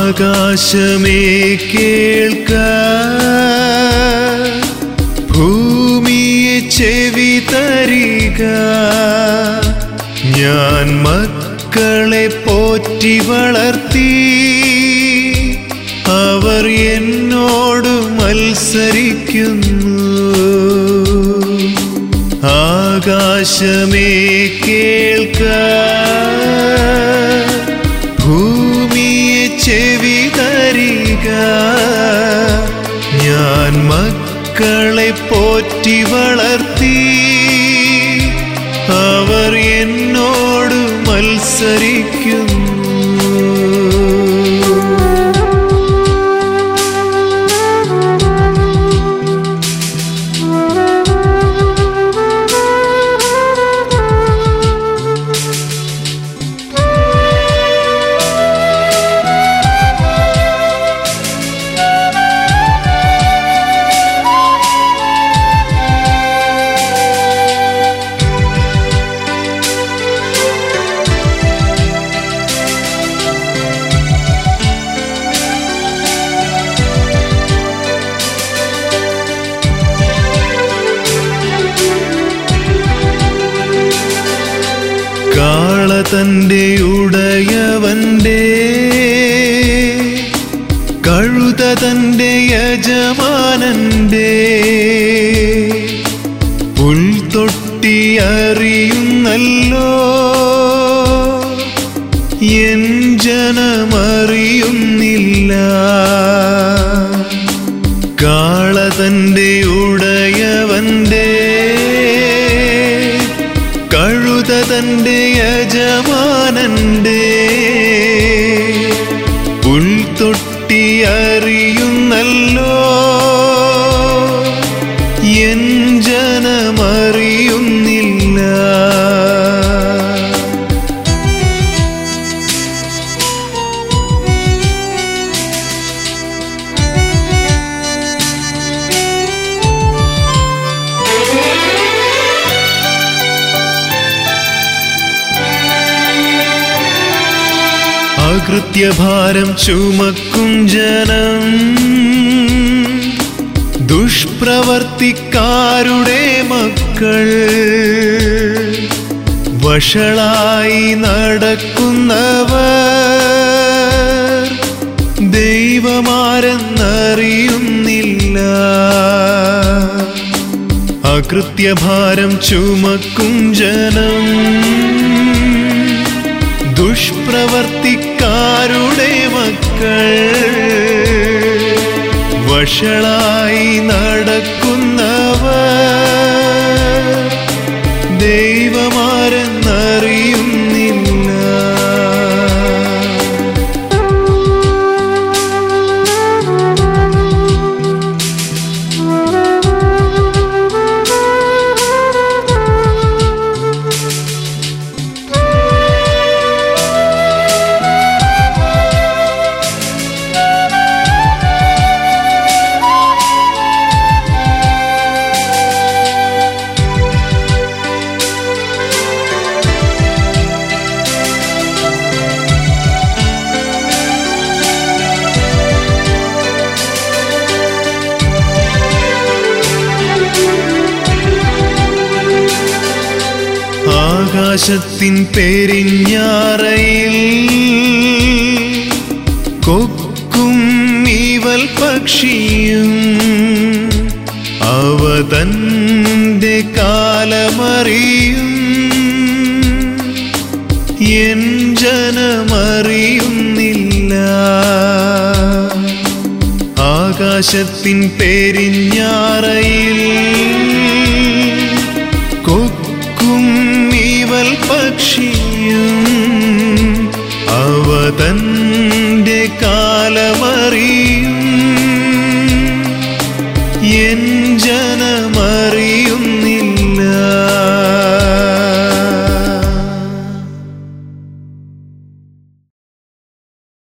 ആകാശമേ കേൾക്ക ഭൂമിയെ ചെവി തരിക ഞാൻ മക്കളെ പോറ്റി വളർത്തി അവർ എന്നോട് മത്സരിക്കുന്നു ആകാശമേ കേൾക്ക ഭൂമിയെ ചെവി തരിക ഞാൻ മക്കളെ പോറ്റി വളർത്തി അവർ എന്നോട് മത്സരിക്കുന്നു കാള തന്റെ ഉടയവന്റെ കഴുത തന്റെ യജമാനന്റെ പുൽത്തൊട്ടി അറിയുന്നല്ലോ എൻ ജനമറിയുന്നില്ല കാള തന്റെ ഉടയവന്റെ കഴുത തന്റെ യജമാനന്റെ പുൽത്തൊട്ടി അറിയുന്നല്ലോ എൻ ജനമറിയുന്നില്ല അകൃത്യഭാരം ചുമക്കും ജനം ദുഷ്പ്രവർത്തിക്കാരുടെ മക്കൾ വഷളായി നടക്കുന്നവർ ദൈവമാരെന്നറിയുന്നില്ല അകൃത്യഭാരം ചുമക്കും ജനം ദുഷ്പ്രവർത്തിക്കാരുടെ മക്കൾ വഷളായി നടക്കുന്നവർ ദൈവമാരെന്നറിയുന്നില്ല ആകാശത്തിൻ പെരിഞ്ഞാറയിൽ കൊക്കും ഈവൽ പക്ഷിയും അവ തന്റെ കാലമറിയും എൻ ജനമറിയുന്നില്ല ആകാശത്തിൻ പെരിഞ്ഞാറയിൽ കൊക്കും ഈവൽ പക്ഷിയും അവ തന്റെ കാലമറിയും എൻ ജനമറിയുന്നില്ല